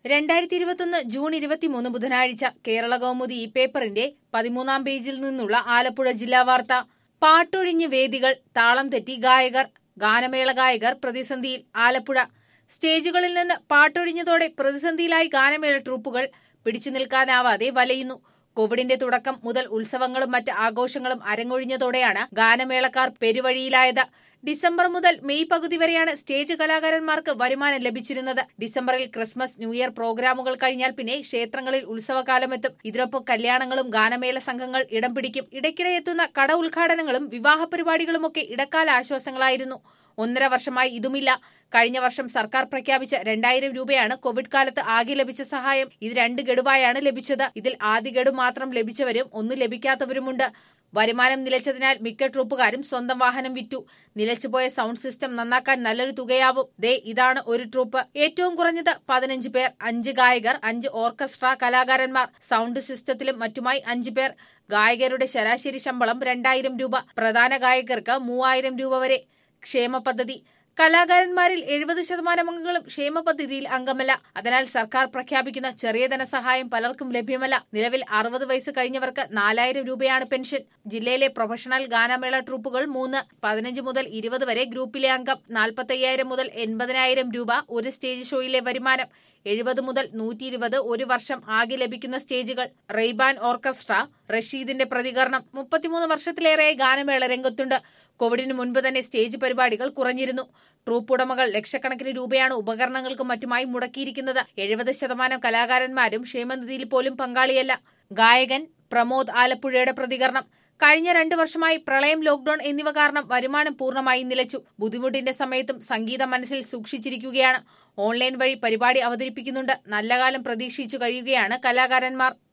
രണ്ടായിരത്തി ഇരുപത്തൊന്ന് ജൂൺ ഇരുപത്തിമൂന്ന് ബുധനാഴ്ച കേരള കൗമുദി ഈ പേപ്പറിന്റെ പതിമൂന്നാം പേജിൽ നിന്നുള്ള ആലപ്പുഴ ജില്ലാ വാർത്ത പാട്ടൊഴിഞ്ഞ് വേദികൾ താളം തെറ്റി ഗായകർ ഗാനമേള ഗായകർ പ്രതിസന്ധിയിൽ ആലപ്പുഴ സ്റ്റേജുകളിൽ നിന്ന് പാട്ടൊഴിഞ്ഞതോടെ പ്രതിസന്ധിയിലായി ഗാനമേള ട്രൂപ്പുകൾ പിടിച്ചു നിൽക്കാനാവാതെ വലയുന്നു കോവിഡിന്റെ തുടക്കം മുതൽ ഉത്സവങ്ങളും മറ്റ് ആഘോഷങ്ങളും അരങ്ങൊഴിഞ്ഞതോടെയാണ് ഗാനമേളക്കാർ പെരുവഴിയിലായത് ഡിസംബർ മുതൽ മെയ് പകുതി വരെയാണ് സ്റ്റേജ് കലാകാരന്മാർക്ക് വരുമാനം ലഭിച്ചിരുന്നത് ഡിസംബറിൽ ക്രിസ്മസ് ന്യൂ ഇയർ പ്രോഗ്രാമുകൾ കഴിഞ്ഞാൽ പിന്നെ ക്ഷേത്രങ്ങളിൽ ഉത്സവകാലമെത്തും ഇതിനൊപ്പം കല്യാണങ്ങളും ഗാനമേള സംഘങ്ങൾ ഇടം പിടിക്കും ഇടയ്ക്കിടെ എത്തുന്ന കട ഉദ്ഘാടനങ്ങളും വിവാഹ പരിപാടികളുമൊക്കെ ഇടക്കാല ആശ്വാസങ്ങളായിരുന്നു ഒന്നര വർഷമായി ഇതുമില്ല കഴിഞ്ഞ വർഷം സർക്കാർ പ്രഖ്യാപിച്ച രണ്ടായിരം രൂപയാണ് കോവിഡ് കാലത്ത് ആകെ ലഭിച്ച സഹായം ഇത് രണ്ട് ഗഡുവായാണ് ലഭിച്ചത് ഇതിൽ ആദ്യ ഗഡു മാത്രം ലഭിച്ചവരും ഒന്ന് ലഭിക്കാത്തവരുമുണ്ട് വരുമാനം നിലച്ചതിനാൽ മിക്ക ട്രൂപ്പുകാരും സ്വന്തം വാഹനം വിറ്റു നിലച്ചുപോയ സൗണ്ട് സിസ്റ്റം നന്നാക്കാൻ നല്ലൊരു തുകയാവും ദേ ഇതാണ് ഒരു ട്രൂപ്പ് ഏറ്റവും കുറഞ്ഞത് പതിനഞ്ച് പേർ അഞ്ച് ഗായകർ അഞ്ച് ഓർക്കസ്ട്ര കലാകാരന്മാർ സൗണ്ട് സിസ്റ്റത്തിലും മറ്റുമായി അഞ്ചു പേർ ഗായകരുടെ ശരാശരി ശമ്പളം രണ്ടായിരം രൂപ പ്രധാന ഗായകർക്ക് മൂവായിരം രൂപ വരെ ക്ഷേമ പദ്ധതി കലാകാരന്മാരിൽ എഴുപത് ശതമാനം അംഗങ്ങളും ക്ഷേമ പദ്ധതിയിൽ അംഗമല്ല അതിനാൽ സർക്കാർ പ്രഖ്യാപിക്കുന്ന ചെറിയ ധനസഹായം പലർക്കും ലഭ്യമല്ല നിലവിൽ അറുപത് വയസ്സ് കഴിഞ്ഞവർക്ക് നാലായിരം രൂപയാണ് പെൻഷൻ ജില്ലയിലെ പ്രൊഫഷണൽ ഗാനമേള ട്രൂപ്പുകൾ മൂന്ന് പതിനഞ്ച് മുതൽ ഇരുപത് വരെ ഗ്രൂപ്പിലെ അംഗം നാൽപ്പത്തയ്യായിരം മുതൽ എൺപതിനായിരം രൂപ ഒരു സ്റ്റേജ് ഷോയിലെ വരുമാനം എഴുപത് മുതൽ നൂറ്റി ഇരുപത് ഒരു വർഷം ആകെ ലഭിക്കുന്ന സ്റ്റേജുകൾ റെയ്ബാൻ ഓർക്കസ്ട്ര റഷീദിന്റെ പ്രതികരണം മുപ്പത്തിമൂന്ന് വർഷത്തിലേറെയായി ഗാനമേള രംഗത്തുണ്ട് കോവിഡിന് മുൻപ് തന്നെ സ്റ്റേജ് പരിപാടികൾ കുറഞ്ഞിരുന്നു ട്രൂപ്പ് ഉടമകൾ ലക്ഷക്കണക്കിന് രൂപയാണ് ഉപകരണങ്ങൾക്കും മറ്റുമായി മുടക്കിയിരിക്കുന്നത് എഴുപത് ശതമാനം കലാകാരന്മാരും ക്ഷേമനിധിയിൽ പോലും പങ്കാളിയല്ല ഗായകൻ പ്രമോദ് ആലപ്പുഴയുടെ പ്രതികരണം കഴിഞ്ഞ രണ്ടു വർഷമായി പ്രളയം ലോക്ഡൌൺ എന്നിവ കാരണം വരുമാനം പൂർണ്ണമായി നിലച്ചു ബുദ്ധിമുട്ടിന്റെ സമയത്തും സംഗീതം മനസ്സിൽ സൂക്ഷിച്ചിരിക്കുകയാണ് ഓൺലൈൻ വഴി പരിപാടി അവതരിപ്പിക്കുന്നുണ്ട് നല്ല കാലം പ്രതീക്ഷിച്ചു കഴിയുകയാണ് കലാകാരന്മാർ